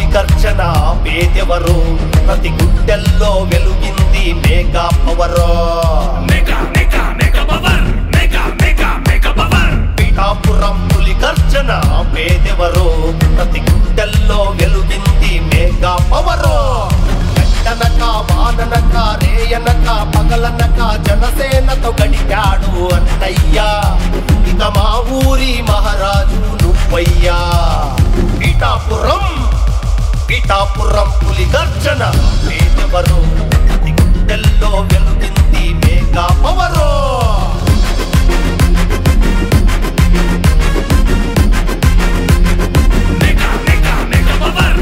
గర్జన పేదెవరు ప్రతి గుండెల్లో వెలుగింది మేఘా పవరో mega mega mega power mega mega mega power Pithapuram పులి గర్జన పేదెవరు ప్రతి గుండెల్లో వెలుగింది మేఘా పవరో గంటనక వాననక రేయనక పగలనక జనసేనతో గడిపాడు అన్నయ్యా ఇక మా ఊరి మహారాజు నువ్వయ్యా పిఠాపురం పిఠాపురం పులి గర్జన పేదెవరు ప్రతి గుండెల్లో వెలుగింది మేఘా పవరో mega mega mega power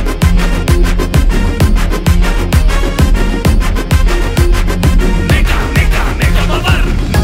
mega mega mega power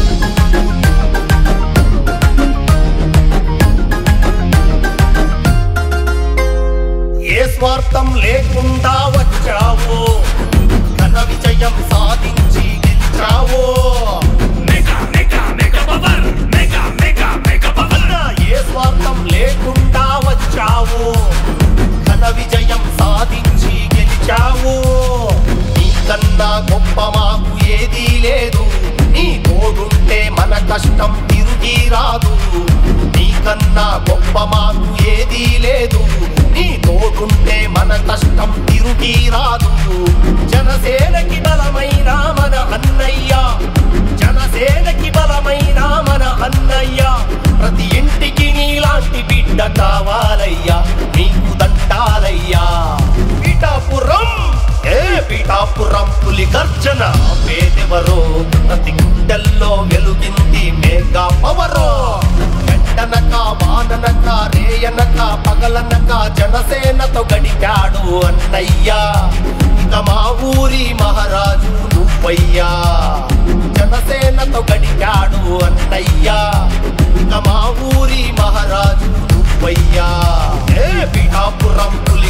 ఏ స్వార్థం లేకుండా వచ్చావో ఘన విజయం సాధించి గెలిచావో mega mega mega power mega mega mega power అన్నా ఏ స్వార్థం లేకుండా వచ్చావో ఘన విజయం సాధించి గెలిచావో నీకన్నా గొప్ప మాకు ఏదీ లేదు నీ తోడుంటే మన కష్టం తిరిగి రాదు నీకన్నా గొప్ప మాకు ఏదీ లేదు నీ తోడుంటే మన కష్టం తిరిగి రాదు జనసేనకి బలమైన మన అన్నయ్య జనసేనకి బలమైన మన అన్నయ్య ప్రతి ఇంటికి నీలాంటి బిడ్డ కావాలయ్యా నీకు దండాలయ్యా పిఠాపురం ఏ పిఠాపురం పులి గర్జన పేదెవరో ప్రతి గుండెల్లో వెలుగింది మేఘా పవరో ఎండనక వాననక రేయనక పగలనక జనసేనతో గడిపాడు అన్నయ్యా ఇక మా ఊరి మహారాజు నువ్వయ్యా జనసేనతో గడిపాడు అన్నయ్యా ఇక మా ఊరి మహారాజు నువ్వయ్యా ఏ పిఠాపురం పులి